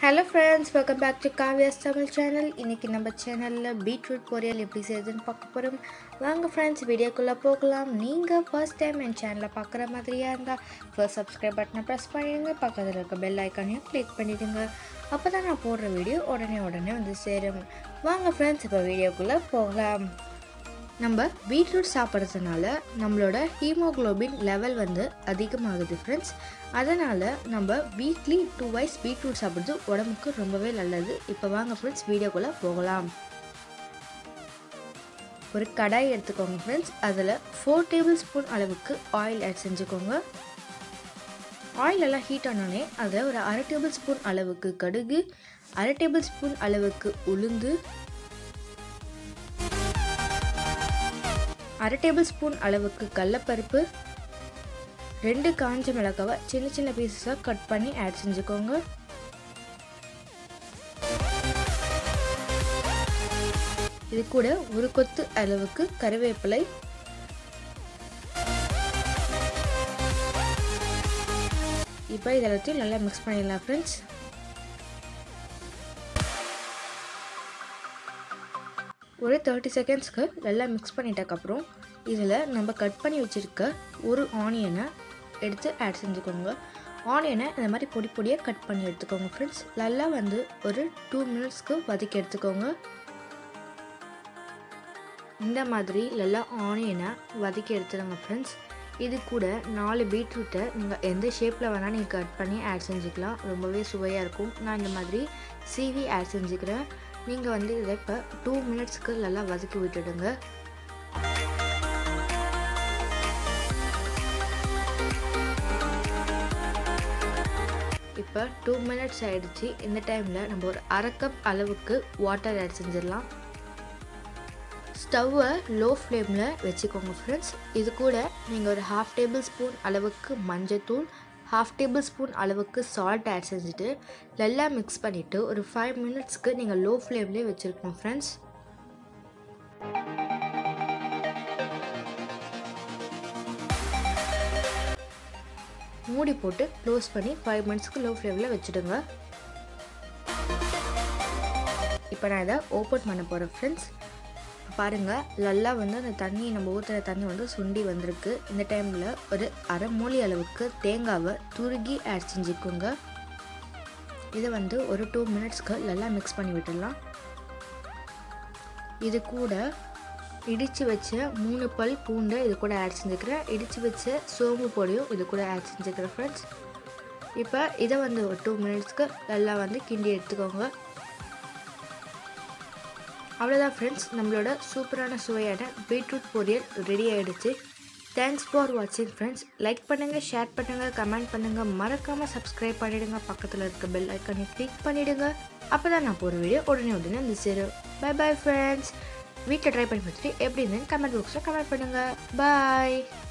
hello friends welcome back to Kaviya's Tamil channel இன்றைக்கி நம்ம சேனலில் பீட்ரூட் பொரியல் எப்படி செய்யுதுன்னு பார்க்க போகிறோம் வாங்க ஃப்ரெண்ட்ஸ் வீடியோக்குள்ளே போகலாம் நீங்கள் ஃபர்ஸ்ட் டைம் என் சேனலை பார்க்குற மாதிரியாக இருந்தால் ஃபர்ஸ்ட் சப்ஸ்கிரைப் பட்டனை ப்ரெஸ் பண்ணிடுங்க பக்கத்தில் இருக்க பெல் ஐக்கானையும் கிளிக் பண்ணிவிடுங்க அப்போ தான் நான் போடுற வீடியோ உடனே உடனே வந்து சேரும் வாங்க ஃப்ரெண்ட்ஸ் இப்போ வீடியோக்குள்ளே போகலாம் நம்ம பீட்ரூட் சாப்பிட்றதுனால நம்மளோட ஹீமோக்ளோபின் லெவல் வந்து அதிகமாகுது ஃப்ரெண்ட்ஸ் அதனால் நம்ம வீக்லி டூ வைஸ் பீட்ரூட் சாப்பிட்றது உடம்புக்கு ரொம்பவே நல்லது இப்போ வாங்க ஃப்ரெண்ட்ஸ் வீடியோக்குள்ளே போகலாம் ஒரு கடாய் எடுத்துக்கோங்க ஃப்ரெண்ட்ஸ் அதில் ஃபோர் டேபிள் ஸ்பூன் அளவுக்கு ஆயில் ஆட் செஞ்சுக்கோங்க ஆயில் எல்லாம் ஹீட் ஆனோடனே அதில் ஒரு அரை டேபிள் ஸ்பூன் அளவுக்கு கடுகு அரை டேபிள் ஸ்பூன் அளவுக்கு உளுந்து அரை டேபிள் ஸ்பூன் அளவுக்கு கடலப்பருப்பு ரெண்டு காஞ்ச மிளகாவை சின்ன சின்ன பீசஸாக கட் பண்ணி ஆட் செஞ்சுக்கோங்க இது கூட ஒரு கொத்து அளவுக்கு கருவேப்பிலை இப்போ இதெல்லாத்தையும் நல்லா மிக்ஸ் பண்ணிடலாம் ஃப்ரெண்ட்ஸ் ஒரு தேர்ட்டி செகண்ட்ஸ்க்கு நல்லா மிக்ஸ் பண்ணிட்டக்கப்புறம் இதில் நம்ம கட் பண்ணி வச்சுருக்க ஒரு ஆனியனை எடுத்து ஆட் செஞ்சுக்கோங்க ஆனியனை இந்த மாதிரி பொடி பொடியாக கட் பண்ணி எடுத்துக்கோங்க ஃப்ரெண்ட்ஸ் நல்லா வந்து ஒரு டூ மினிட்ஸ்க்கு வதக்கி எடுத்துக்கோங்க இந்த மாதிரி நல்லா ஆனியனை வதக்கி எடுத்துடுங்க ஃப்ரெண்ட்ஸ் இது கூட நாலு பீட்ரூட்டை நீங்கள் எந்த ஷேப்பில் வேணால் நீங்கள் கட் பண்ணி ஆட் செஞ்சுக்கலாம் ரொம்பவே சுவையாக இருக்கும் நான் இந்த மாதிரி சிவி ஆட் செஞ்சுக்கிறேன் நீங்கள் வந்து இதை இப்போ டூ மினிட்ஸ்க்கு நல்லா வதக்கி விட்டுடுங்க இப்போ டூ மினிட்ஸ் ஆகிடுச்சு இந்த டைமில் நம்ம ஒரு அரை கப் அளவுக்கு வாட்டர் ஆட் செஞ்சிடலாம் ஸ்டவ்வை லோ ஃப்ளேமில் வச்சுக்கோங்க ஃப்ரெண்ட்ஸ் இது கூட நீங்கள் ஒரு ஹாஃப் டேபிள் ஸ்பூன் அளவுக்கு மஞ்சத்தூள் ஹாஃப் டேபிள் ஸ்பூன் அளவுக்கு சால்ட் ஆட் செஞ்சுட்டு நல்லா மிக்ஸ் பண்ணிவிட்டு ஒரு ஃபைவ் மினிட்ஸ்க்கு நீங்கள் லோ ஃப்ளேம்லேயே வச்சுருக்கணும் ஃப்ரெண்ட்ஸ் மூடி போட்டு க்ளோஸ் பண்ணி ஃபைவ் மினிட்ஸ்க்கு லோ ஃப்ளேமில் வச்சுடுங்க இப்போ நான் இதை ஓப்பன் பண்ண போகிறேன் ஃப்ரெண்ட்ஸ் பாருங்கள் நல்லா வந்து அந்த தண்ணி நம்ம ஊற்றுற தண்ணி வந்து சுண்டி வந்திருக்கு இந்த டைமில் ஒரு அரை மூலி அளவுக்கு தேங்காவை துருகி ஆட் செஞ்சுக்கோங்க இதை வந்து ஒரு டூ மினிட்ஸ்க்கு நல்லா மிக்ஸ் பண்ணி விட்டுடலாம் இது கூட இடித்து வச்ச மூணு பல் பூண்டை இது கூட ஆட் செஞ்சுக்கிறேன் இடித்து வச்ச சோம்பு பொடியும் இது கூட ஆட் செஞ்சுக்கிறேன் ஃப்ரெண்ட்ஸ் இப்போ இதை வந்து ஒரு டூ மினிட்ஸ்க்கு நல்லா வந்து கிண்டி எடுத்துக்கோங்க அவ்வளோதான் ஃப்ரெண்ட்ஸ் நம்மளோட சூப்பரான சுவையான பீட்ரூட் பொரியல் ரெடி ஆகிடுச்சு தேங்க்ஸ் ஃபார் வாட்சிங் ஃப்ரெண்ட்ஸ் லைக் பண்ணுங்கள் ஷேர் பண்ணுங்கள் கமெண்ட் பண்ணுங்கள் மறக்காமல் சப்ஸ்கிரைப் பண்ணிவிடுங்க பக்கத்தில் இருக்க பெல் ஐக்கானை கிளிக் பண்ணிவிடுங்க அப்போ தான் நான் போகிற வீடியோ உடனே உடனே வந்து சேரும் பை பாய் ஃப்ரெண்ட்ஸ் வீட்டில் ட்ரை பண்ணி பார்த்துட்டு எப்படி இருந்தேன்னு கமெண்ட் பாக்ஸில் கமெண்ட் பண்ணுங்கள் பாய்